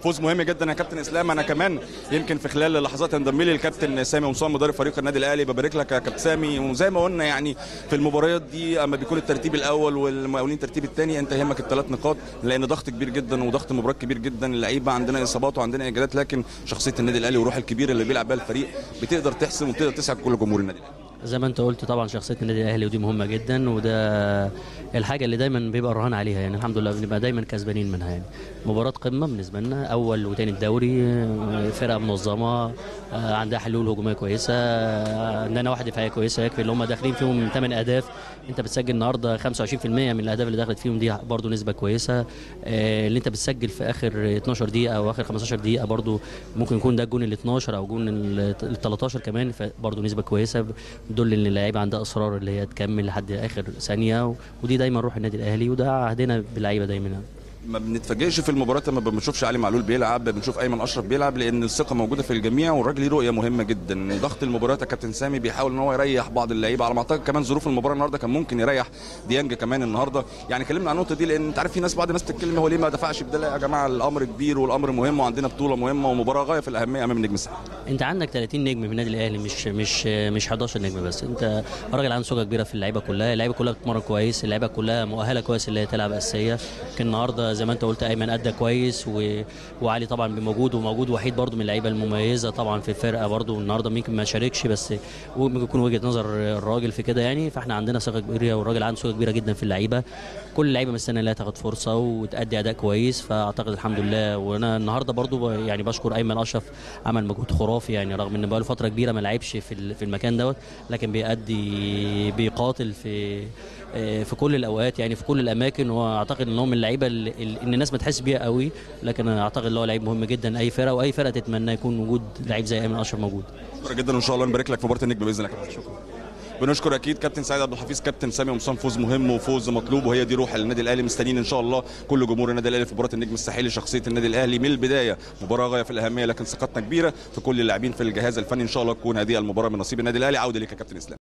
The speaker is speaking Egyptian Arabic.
فوز مهم جدا يا كابتن اسلام انا كمان يمكن في خلال لحظات انضم لي الكابتن سامي قمصان مدرب فريق النادي الاهلي ببارك لك يا كابتن سامي وزي ما قلنا يعني في المباريات دي اما بيكون الترتيب الاول والمقاولين الترتيب الثاني انت يهمك الثلاث نقاط لان ضغط كبير جدا وضغط المباراه كبير جدا اللعيبه عندنا اصابات وعندنا اجازات لكن شخصيه النادي الاهلي وروح الكبير اللي بيلعب بيها الفريق بتقدر تحسم وتقدر تسعد كل جمهور النادي الاهلي زي ما انت قلت طبعا شخصيه النادي الاهلي ودي مهمه جدا وده الحاجه اللي دايما بيبقى الرهان عليها يعني الحمد لله بنبقى دايما كسبانين منها يعني مباراه قمه بالنسبه لنا اول وتاني الدوري فرقه منظمه عندها حلول هجوميه كويسه عندنا واحد دفاعيه كويسه يكفي اللي هم داخلين فيهم 8 اهداف انت بتسجل النهارده 25% من الاهداف اللي دخلت فيهم دي برضو نسبه كويسه اللي انت بتسجل في اخر 12 دقيقه او اخر 15 دقيقه برضو ممكن يكون ده الجون ال 12 او الجون ال 13 كمان برضو نسبه كويسه تدل ان اللعيبه عندها اصرار اللي هي تكمل لحد اخر ثانيه ودي دايما روح النادي الاهلي وده عهدنا باللعيبه دايما ما بنتفاجئش في المباراه لما بنشوفش علي معلول بيلعب بنشوف ايمن اشرف بيلعب لان الثقه موجوده في الجميع والراجل ليه رؤيه مهمه جدا ضغط المباريات يا كابتن سامي بيحاول ان هو يريح بعض اللعيبه على ما اعتقد كمان ظروف المباراه النهارده كان ممكن يريح ديانج كمان النهارده يعني كلمنا عن النقطه دي لان انت عارف في ناس بعض الناس بتتكلم هو ليه ما دفعش بدلاء يا جماعه الامر كبير والامر مهم وعندنا بطوله مهمه ومباراه غايه في الاهميه امام النجم الساحلي انت عندك 30 نجم في النادي الاهلي مش مش مش 11 نجم بس انت راجل عنده ثقه كبيره في اللعيبه كلها اللعيبه كلها بتتمرن كويس اللعيبه كلها مؤهله كويس اللي هي تلعب اساسيه يمكن النهارده زي ما انت قلت ايمن ادى كويس و... وعلي طبعا موجود وموجود وحيد برده من اللعيبه المميزه طبعا في الفرقه برده النهارده ممكن ما شاركش بس ممكن يكون وجهه نظر الراجل في كده يعني فاحنا عندنا ثقه كبيره والراجل عنده ثقه كبيره جدا في اللعيبه كل اللعيبه مستنيه انها تاخد فرصه وتادي اداء كويس فاعتقد الحمد لله وانا النهارده برده يعني بشكر ايمن اشرف عمل مجهود خرافي يعني رغم ان بقى له فتره كبيره ما لعبش في في المكان دوت لكن بيأدي بيقاتل في في كل الاوقات يعني في كل الاماكن واعتقد ان هو من اللعيبه اللي ان الناس ما تحس بيها قوي لكن انا اعتقد ان هو لعيب مهم جدا اي فرقه واي فرقه تتمنى يكون وجود لعيب زي ايمن اشرف موجود شكرا جدا وان شاء الله نبارك لك في مباراه النجم باذن الله شكرا بنشكر اكيد كابتن سعيد عبد الحفيظ كابتن سامي قمصان فوز مهم وفوز مطلوب وهي دي روح النادي الاهلي مستنيين ان شاء الله كل جمهور النادي الاهلي في مباراه النجم الساحلي شخصيه النادي الاهلي من البدايه مباراه غايه في الاهميه لكن ثقتنا كبيره في كل اللاعبين في الجهاز الفني ان شاء الله تكون هذه المباراه من نصيب النادي الاهلي عوده ليك يا كابتن اسلام